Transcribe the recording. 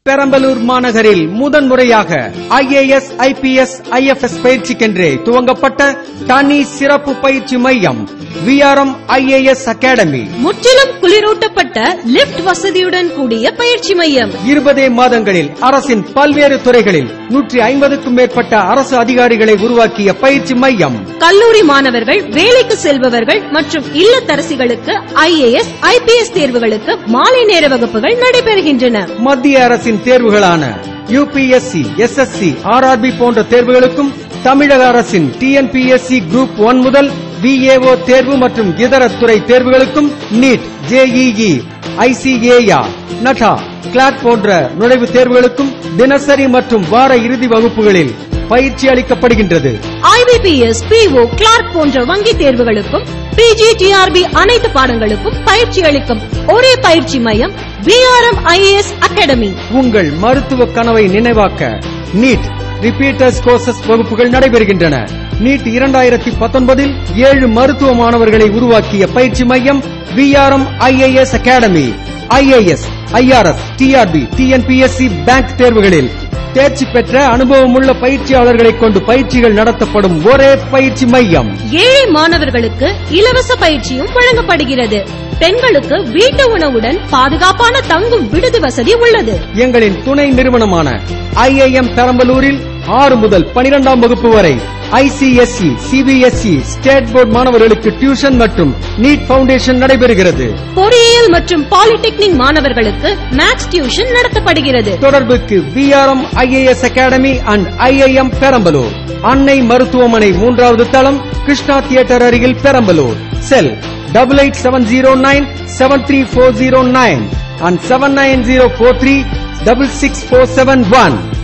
பெரம்பலூர் மாநகரில் முதன்முறையாக IAS IPS IFS பயிற்சிக்கென்றே துவங்கப்பட்ட தனி சிறப்பு பயிற்சி மையம் விஆர்எம் ஐஏஎஸ் அகாடமி முற்றிலும் குளிரூட்டப்பட்ட லிப்ட் வசதியுடன் கூடிய பயிற்சி மையம் இருபதே மாதங்களில் அரசின் பல்வேறு துறைகளில் நூற்றி ஐம்பதுக்கும் மேற்பட்ட அரசு அதிகாரிகளை உருவாக்கிய பயிற்சி மையம் கல்லூரி மாணவர்கள் வேலைக்கு செல்பவர்கள் மற்றும் இல்லத்தரசிகளுக்கு ஐஏஎஸ் ஐபிஎஸ் தேர்வுகளுக்கு மாலை நேர வகுப்புகள் நடைபெறுகின்றன மத்திய அரசின் தேர்வுகளான யுபிஎஸ்சி எஸ்எஸ்சி ஆர்ஆர்பி போன்ற தேர்வுகளுக்கும் தமிழக அரசின் டிஎன்பிஎஸ்சி குரூப் ஒன் முதல் விஏஓ தேர்வு மற்றும் இதர துறை தேர்வுகளுக்கும் NEET JEE ICAR NATA CLAT போன்ற நுழைவுத் தேர்வுகளுக்கும் தினசரி மற்றும் வார இறுதி வகுப்புகளில் பயிற்சி அளிக்கப்படுகின்றது ஐபிபிஎஸ் பிஓ கிளார்க் போன்ற வங்கி தேர்வுகளுக்கும் பிஜிடிஆர்பி அனைத்து பாடங்களுக்கும் பயிற்சி அளிக்கும் ஒரே பயிற்சி மையம் விஆர்எம் ஐஏஎஸ் அகாடமி உங்கள் மருத்துவ கனவை நினைவாக்க நீட் ரிப்பீட்டர்ஸ் கோர்சஸ் வகுப்புகள் நடைபெறுகின்றன நீட் இரண்டாயிரத்தி பத்தொன்பதில் ஏழு மருத்துவ மாணவர்களை உருவாக்கிய பயிற்சி மையம் VRM IAS academy IAS IRS TRB TNPSC bank தேர்வுகளில் தேர்ச்சி பெற்ற அனுபவமுள்ள பயிற்சியாளர்களை கொண்டு பயிற்சிகள் நடத்தப்படும் ஒரே பயிற்சி மையம் ஏழை மாணவர்களுக்கு இலவச பயிற்சியும் வழங்கப்படுகிறது பெண்களுக்கு வீட்டு உணவுடன் பாதுகாப்பான தங்கும் விடுதி வசதி உள்ளது எங்களின் துணை நிறுவனமான ஐஐஎம் பெரம்பலூரில் ஆறு முதல் பனிரெண்டாம் வகுப்பு வரை ஐசிஎஸ்இ சிபிஎஸ்இ ஸ்டேட் போர்டு மாணவர்களுக்கு டியூஷன் மற்றும் நீட் பவுண்டேஷன் நடைபெறுகிறது பொறியியல் மற்றும் பாலிடெக்னிக் மாணவர்களுக்கு மேத்ஸ் டியூஷன் நடத்தப்படுகிறது தொடர்புக்கு VRM IAS academy and IIM Perambalur அன்னை மருத்துவமனை மூன்றாவது தளம் கிருஷ்ணா தியேட்டர் அருகில் Perambalur cell double eight seven zero nine seven three four zero nine and seven nine zero four three double six four seven one